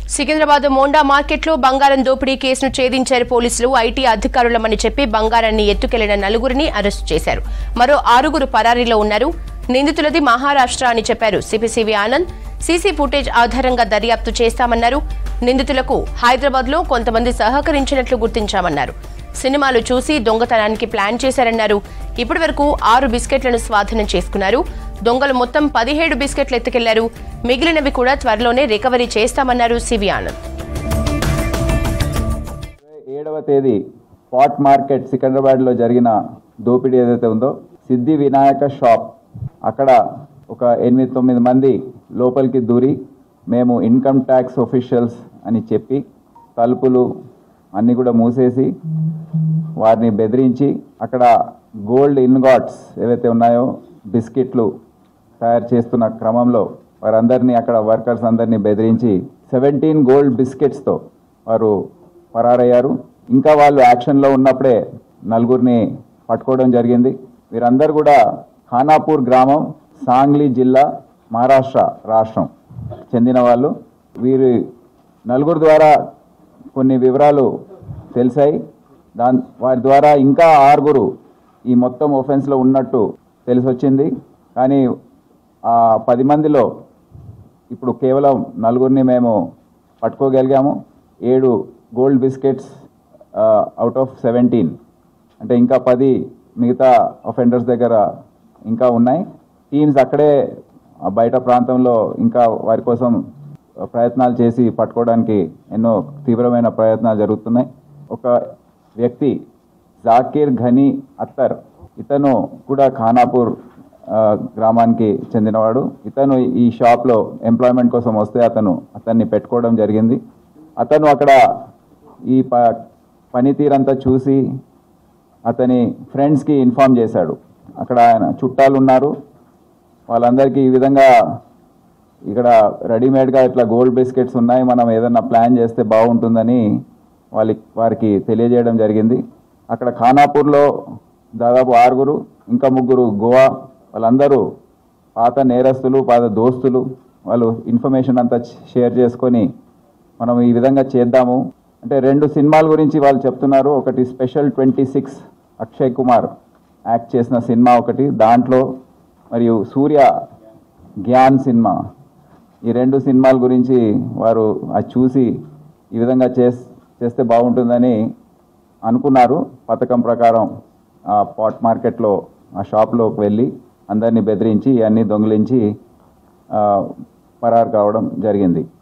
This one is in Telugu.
సికింద్రాబాద్ మోండా మార్కెట్లో బంగారం దోపిడీ కేసును ఛేదించారు పోలీసులు ఐటీ అధికారులమని చెప్పి బంగారాన్ని ఎత్తుకెళ్లిన నలుగురిని అరెస్టు చేశారు మరో ఆరుగురు పరారీలో ఉన్నారు నిందితులది మహారాష్ట్ర అని చెప్పారు సిపిసివి ఆనంద్ సీసీ ఫుటేజ్ ఆధారంగా దర్యాప్తు చేస్తామన్నారు నిందితులకు హైదరాబాద్ లో కొంతమంది సహకరించినట్లు గుర్తించామన్నారు సినిమాలు చూసి దొంగతనానికి ప్లాన్ చేశారన్నారు ఇప్పటి వరకు ఆరు బిస్కెట్లను స్వాధీనం చేసుకున్నారు దొంగలు మొత్తం పదిహేడు బిస్కెట్లు ఎత్తుకెళ్లారు మిగిలినవి కూడా త్వరలోనే రికవరీ చేస్తామన్నారు సివి ఆనంద్ ఏడవ తేదీ స్పాట్ మార్కెట్ సికింద్రాబాద్లో జరిగిన దోపిడీ ఏదైతే ఉందో సిద్ధి వినాయక షాప్ అక్కడ ఒక ఎనిమిది తొమ్మిది మంది లోపలికి దూరి మేము ఇన్కమ్ ట్యాక్స్ ఒఫీషియల్స్ అని చెప్పి తలుపులు అన్నీ కూడా మూసేసి వారిని బెదిరించి అక్కడ గోల్డ్ ఇన్గాట్స్ ఏవైతే ఉన్నాయో బిస్కెట్లు తయారు చేస్తున్న క్రమంలో వారందరినీ అక్కడ వర్కర్స్ అందరినీ బెదిరించి సెవెంటీన్ గోల్డ్ బిస్కెట్స్తో వారు పరారయ్యారు ఇంకా వాళ్ళు యాక్షన్లో ఉన్నప్పుడే నలుగురిని పట్టుకోవడం జరిగింది వీరందరూ కూడా ఖానాపూర్ గ్రామం సాంగ్లీ జిల్లా మహారాష్ట్ర రాష్ట్రం చెందిన వాళ్ళు వీరి నలుగురు ద్వారా కొన్ని వివరాలు తెలిసాయి దాని వారి ద్వారా ఇంకా ఆరుగురు ఈ మొత్తం ఒఫెన్స్లో ఉన్నట్టు తెలిసి వచ్చింది కానీ ఆ పది మందిలో ఇప్పుడు కేవలం నలుగురిని మేము పట్టుకోగలిగాము ఏడు gold biscuits out of seventeen అంటే ఇంకా పది మిగతా అఫెండర్స్ దగ్గర ఇంకా ఉన్నాయి టీమ్స్ అక్కడే ఆ బయట ప్రాంతంలో ఇంకా వారి కోసం ప్రయత్నాలు చేసి పట్టుకోవడానికి ఎన్నో తీవ్రమైన ప్రయత్నాలు జరుగుతున్నాయి ఒక వ్యక్తి జాకీర్ ఘనీ అత్తర్ ఇతను కూడా ఖానాపూర్ ఆ, గ్రామానికి చెందినవాడు ఇతను ఈ షాప్లో ఎంప్లాయ్మెంట్ కోసం వస్తే అతను అతన్ని పెట్టుకోవడం జరిగింది అతను అక్కడ ఈ ప పనితీరంతా చూసి అతని ఫ్రెండ్స్కి ఇన్ఫామ్ చేశాడు అక్కడ ఆయన చుట్టాలు ఉన్నారు వాళ్ళందరికీ ఈ విధంగా ఇక్కడ రెడీమేడ్గా ఇట్లా గోల్డ్ బిస్కెట్స్ ఉన్నాయి మనం ఏదన్నా ప్లాన్ చేస్తే బాగుంటుందని వాళ్ళ వారికి తెలియజేయడం జరిగింది అక్కడ ఖానాపూర్లో దాదాపు ఆరుగురు ఇంకా ముగ్గురు గోవా వాళ్ళందరూ పాత నేరస్తులు పాత దోస్తులు వాళ్ళు ఇన్ఫర్మేషన్ అంతా షేర్ చేసుకొని మనం ఈ విధంగా చేద్దాము అంటే రెండు సినిమాల గురించి వాళ్ళు చెప్తున్నారు ఒకటి special twenty six Akshay Kumar act చేసిన సినిమా ఒకటి దాంట్లో మరియు సూర్య జ్ఞాన్ సినిమా ఈ రెండు సినిమాల గురించి వారు అది చూసి ఈ విధంగా చేస్ చేస్తే బాగుంటుందని అనుకున్నారు పథకం ప్రకారం ఆ పాట్ మార్కెట్లో ఆ షాప్లోకి వెళ్ళి అందరినీ బెదిరించి అన్నీ దొంగిలించి ఆ, పరారు కావడం జరిగింది